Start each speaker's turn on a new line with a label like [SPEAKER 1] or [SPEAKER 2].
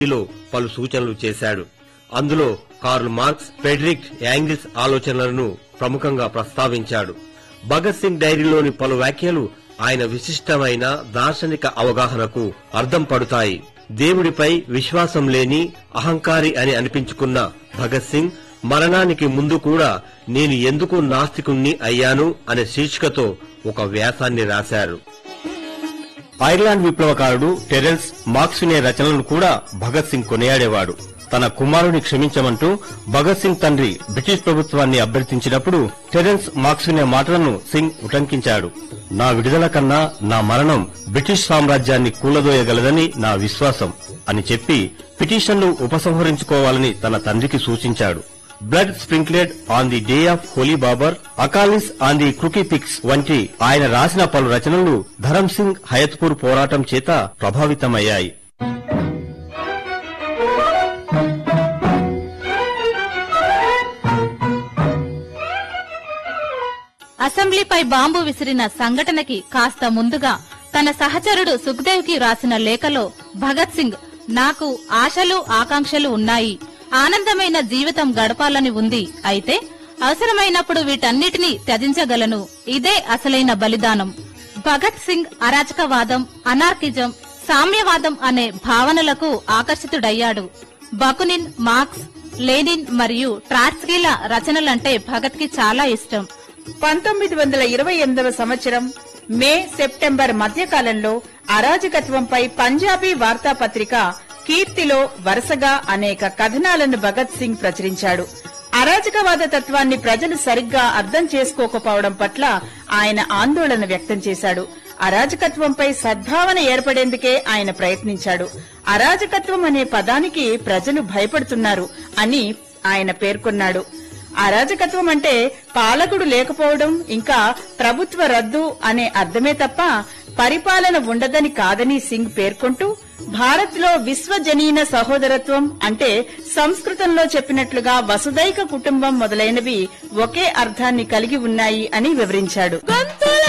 [SPEAKER 1] లో పలు సూచనలు చేశాడు అందులో కార్ల్ మార్క్స్ ఫెడరిక్ యాంగిల్స్ ఆలోచనలను ప్రముఖంగా ప్రస్తావించాడు భగత్ సింగ్ డైరీలోని పలు వ్యాఖ్యలు ఆయన విశిష్టమైన దార్శనిక అవగాహనకు అర్థం పడుతాయి దేవుడిపై విశ్వాసం లేని అహంకారి అని అనిపించుకున్న భగత్ సింగ్ మరణానికి ముందు కూడా నేను ఎందుకు నాస్తికుణ్ణి అయ్యాను అనే శీర్షికతో ఒక వ్యాసాన్ని రాశారు ఐర్లాండ్ విప్లవకారుడు టెరెన్స్ మార్క్స్వినే రచనలను కూడా భగత్ సింగ్ కొనియాడేవాడు తన కుమారుని క్షమించమంటూ భగత్ సింగ్ తండ్రి బ్రిటిష్ ప్రభుత్వాన్ని అభ్యర్థించినప్పుడు టెరెన్స్ మార్క్స్వినే మాటలను సింగ్ ఉటంకించాడు నా విడుదల కన్నా నా మరణం బ్రిటిష్ సామ్రాజ్యాన్ని కూలదోయగలదని నా విశ్వాసం అని చెప్పి పిటిషన్లు ఉపసంహరించుకోవాలని తన తండ్రికి సూచించాడు blood sprinkled on the day of Holi Babbar Akalis on the crucifix వంటి ఆయన రాసిన పలు రచనలు ధరం సింగ్ హయత్పూర్ పోరాటం చేత ప్రభావితమయ్యాయి
[SPEAKER 2] అసెంబ్లీపై బాంబు విసిరిన సంఘటనకి కాస్త ముందుగా తన సహచరుడు సుఖ్దేవ్ కి రాసిన లేఖలో భగత్ సింగ్ నాకు ఆశలు ఆకాంక్షలు ఉన్నాయి ఆనందమైన జీవితం గడపాలని ఉంది అయితే అవసరమైనప్పుడు వీటన్నిటినీ త్యజించగలను ఇదే అసలైన బలిదానం భగత్ సింగ్ అరాచకవాదం అనార్కిజం సామ్యవాదం అనే భావనలకు ఆకర్షితుడయ్యాడు బకునిన్ మార్క్స్ లెనిన్ మరియు ట్రాట్స్కీల రచనలంటే భగత్ కి చాలా ఇష్టం
[SPEAKER 3] పంతొమ్మిది వందల ఇరవై ఎనిమిదవ సంవత్సరం మే సెప్టెంబర్ మధ్యకాలంలో అరాజకత్వంపై పంజాబీ వార్తాపత్రిక కీర్తిలో వరుసగా అనేక కథనాలను భగత్ సింగ్ ప్రచురించాడు అరాజకవాద తత్వాన్ని ప్రజలు సరిగ్గా అర్థం చేసుకోకపోవడం పట్ల ఆయన ఆందోళన వ్యక్తం చేశాడు అరాజకత్వంపై సద్భావన ఏర్పడేందుకే ఆయన ప్రయత్నించాడు అరాజకత్వం అనే పదానికి ప్రజలు భయపడుతున్నారు అని ఆయన పేర్కొన్నాడు అరాజకత్వం అంటే పాలకుడు లేకపోవడం ఇంకా ప్రభుత్వ రద్దు అనే అర్థమే తప్ప పరిపాలన ఉండదని కాదని సింగ్ పేర్కొంటూ భారత్ లో విశ్వజనీన సహోదరత్వం అంటే సంస్కృతంలో చెప్పినట్లుగా వసుదైక కుటుంబం మొదలైనవి ఒకే అర్థాన్ని కలిగి ఉన్నాయి అని వివరించాడు
[SPEAKER 2] గొంతుల